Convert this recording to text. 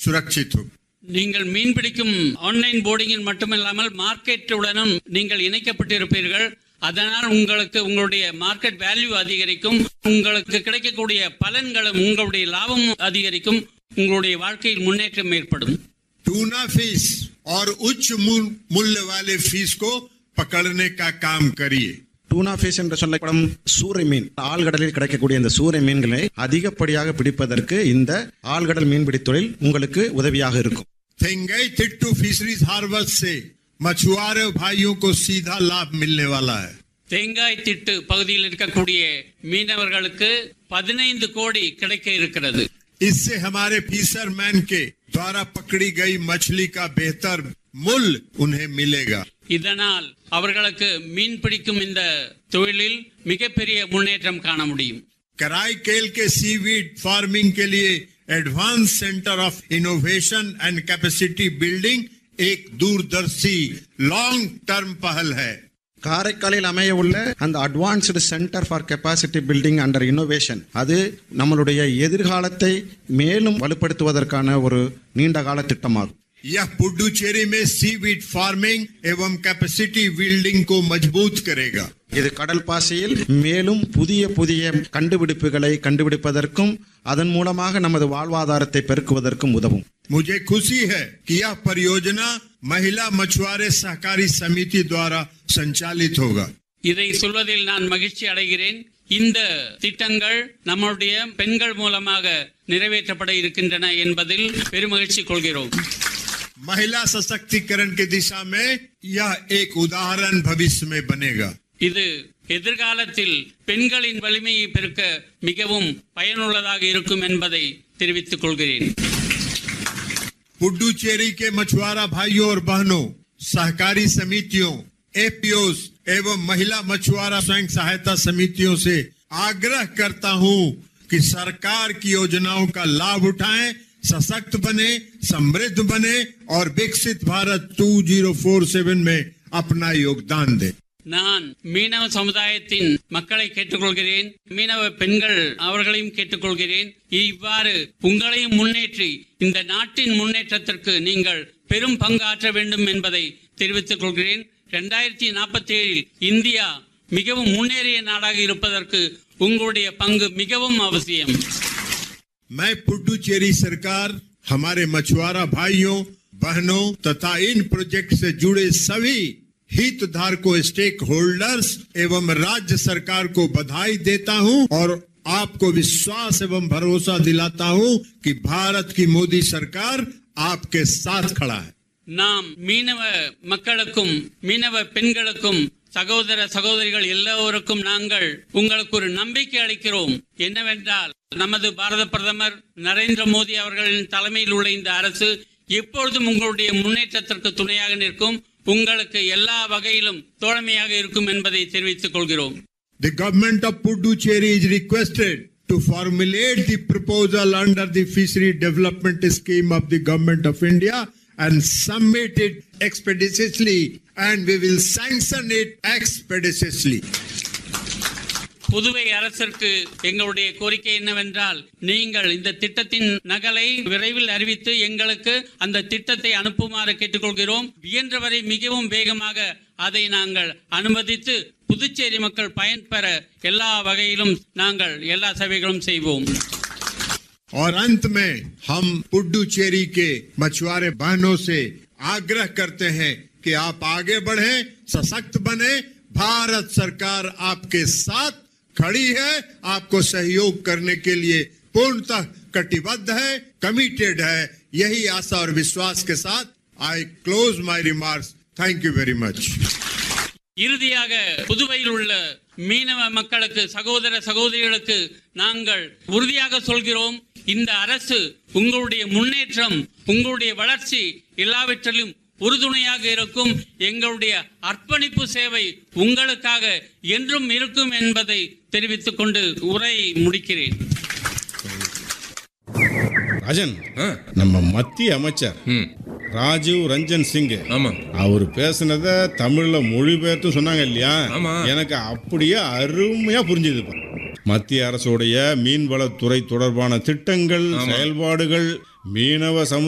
सुरक्षित होगी நீங்கள் மீன்பிடிக்கும் ஆன்லைன் போர்டிங்கில் மட்டுமில்லாமல் மார்க்கெட்டுடனும் நீங்கள் இணைக்கப்பட்டிருப்பீர்கள் அதனால் உங்களுக்கு உங்களுடைய மார்க்கெட் வேல்யூ அதிகரிக்கும் உங்களுக்கு கிடைக்கக்கூடிய பலன்களும் உங்களுடைய லாபமும் அதிகரிக்கும் உங்களுடைய வாழ்க்கையில் முன்னேற்றம் ஏற்படும் टूना फीस और उच्च मूल- मूल्य वाले फीस को पकड़ने का काम करिए டூனா ஃபிஷ் என்று சொல்லப்படும் சூறை மீன் ஆழ்கடலில் கிடைக்கக்கூடிய இந்த சூறை மீன்களை அதிகப்படியாக பிடிப்பதற்கு இந்த ஆழ்கடல் மீன்பிடி தொழில் உங்களுக்கு உதவியாக இருக்கும் थेंगई तिट्टू फिशरीज हार्बर्स से मछुआरे भाइयों को सीधा लाभ मिलने वाला है தேங்காய் திட்டு பகுதியில் இருக்கக்கூடிய மீனவர்களுக்கு பதினைந்து கோடி கிடைக்க இருக்கிறது इससे हमारे फिशरमैन के द्वारा पकड़ी गई मछली का बेहतर मूल्य उन्हें मिलेगा இதனால் அவர்களுக்கு மீன் பிடிக்கும் இந்த தொழிலில் மிகப்பெரிய முன்னேற்றம் காண முடியும் कराई केल के सीवीड फार्मिंग के लिए advance centre of innovation and capacity building एक दूरदर्शी लॉन्ग टर्म पहल है காரைக்காலில் அமைய உள்ள அந்த advanced centre for capacity building under innovation அது நம்மளுடைய எதிர்காலத்தை மேலும் வலுப்படுத்துவதற்கான ஒரு நீண்ட கால திட்டமாகும் यह पुडुचेरी में सीवीड फार्मिंग एवं कैपेसिटी बिल्डिंग को मजबूत करेगा இது கடல் பாசையில் மேலும் புதிய புதிய கண்டுபிடிப்புகளை கண்டுபிடிப்பதற்கும் அதன் மூலமாக நமது வாழ்வாதாரத்தை பெருக்குவதற்கும் உதவும் मुझे खुशी है कि यह परियोजना महिला मछुआरे सहकारी समिति द्वारा संचालित होगा இதை சொல்வதில் நான் மகிழ்ச்சி அடைகிறேன் இந்த திட்டங்கள் நம்முடைய பெண்கள் மூலமாக நிறைவேற்றப்பட இருக்கின்றன என்பதில் பெருமகிழ்ச்சி கொள்கிறோம் महिला सशक्तिकरण की दिशा में यह एक उदाहरण भविष्य में बनेगा இது எதிர்காலத்தில் பெண்களின் வலிமையை பெருக்க மிகவும் பயனுள்ளதாக இருக்கும் என்பதை தெரிவித்துக் கொள்கிறேன் पुडुचेरी के मछुआरा भाइयों और बहनों सहकारी समितियों एपीओ एवं महिला मछुआरा स्वयं सहायता समितियों से आग्रह करता हूं कि सरकार की योजनाओं का लाभ उठाएं सशक्त बने समृद्ध बने और विकसित भारत 2047 में अपना योगदान दें நான் மீனவ சமுதாயத்தின் மக்களை கேட்டுக்கொள்கிறேன் மீனவ பெண்கள் அவர்களையும் கேட்டுக்கொள்கிறேன் இவ்வாறு உங்களையும் முன்னேற்றி இந்த நாட்டின் முன்னேற்றத்திற்கு நீங்கள் பெரும் பங்காற்ற வேண்டும் என்பதை தெரிவித்துக் கொள்கிறேன் இரண்டாயிரத்தி நாற்பத்தி ஏழில் இந்தியா மிகவும் முன்னேறிய நாடாக இருப்பதற்கு உங்களுடைய பங்கு மிகவும் அவசியம் मैं पुडुचेरी सरकार हमारे मछुआरा भाइयों बहनों तथा इन प्रोजेक्ट से जुड़े सभी हितधारकों स्टेक होल्डर्स एवं राज्य सरकार को बधाई देता हूं और आपको विश्वास एवं भरोसा दिलाता हूं कि भारत की मोदी सरकार आपके साथ खड़ा है நாம் மீனவ மக்களுக்கும் மீனவ பெண்களுக்கும் சகோதர சகோதரிகள் எல்லோருக்கும் நாங்கள் உங்களுக்கு ஒரு நம்பிக்கை அளிக்கிறோம் என்னவென்றால் நமது பாரத பிரதமர் நரேந்திர மோடி அவர்களின் தலைமையில் உள்ள இந்த அரசு எப்பொழுதும் உங்களுடைய முன்னேற்றத்திற்கு துணையாக நிற்கும் உங்களுக்கு எல்லா வகையிலும் தோழமையாக இருக்கும் என்பதை தெரிவித்துக் கொள்கிறோம் The government of Puducherry is requested to formulate the proposal under the fishery development scheme of the government of India and submit it expeditiously and we will sanction it expeditiously. Puduvai அரசிற்கு எங்களுடைய கோரிக்கை என்னவென்றால் நீங்கள் இந்த திட்டத்தின் நகலை விரைவில் அறிவித்து எங்களுக்கு அந்த திட்டத்தை அனுப்புமாறு கேட்டுக்கொள்கிறோம் இயன்றவரை மிகவும் வேகமாக அதை நாங்கள் அனுமதித்து புதுச்சேரி மக்கள் பயன்பெற எல்லா வகையிலும் நாங்கள் எல்லா சேவைகளும் செய்வோம் और अंत में हम पुडुचेरी के मछुआरे बहनों से आग्रह करते हैं कि आप आगे बढ़ें सशक्त बने भारत सरकार आपके साथ खड़ी है आपको सहयोग करने के लिए पूर्णतः कटिबद्ध है कमिटेड है यही आशा और विश्वास के साथ I close my remarks thank you very much இறுதியாக புதுவையில் உள்ள மீனவ மக்களுக்கு சகோதர சகோதரிகளுக்கு நாங்கள் உறுதியாக சொல்கிறோம் இந்த அரசு உங்களுடைய முன்னேற்றம் உங்களுடைய வளர்ச்சி எல்லாவற்றிலும் உறுதுணையாக இருக்கும் எங்களுடைய அர்ப்பணிப்பு சேவை உங்களுக்காக என்றும் இருக்கும் என்பதை தெரிவித்துக் கொண்டு உரையை முடிக்கிறேன் ராஜன் ஆ, நம்ம மத்திய அமைச்சர் ம் ராஜீவ் ரஞ்சன் சிங் ஆமா அவர் பேசுனத தமிழ்ல மொழிபெயர்த்து சொன்னாங்க இல்லையா ஆமா. எனக்கு அப்படியே அருமையா புரிஞ்சுதுப்பா மத்திய அரசுடைய மீன்வளத்துறை தொடர்பான திட்டங்கள் செயல்பாடுகள் மீனவ சமு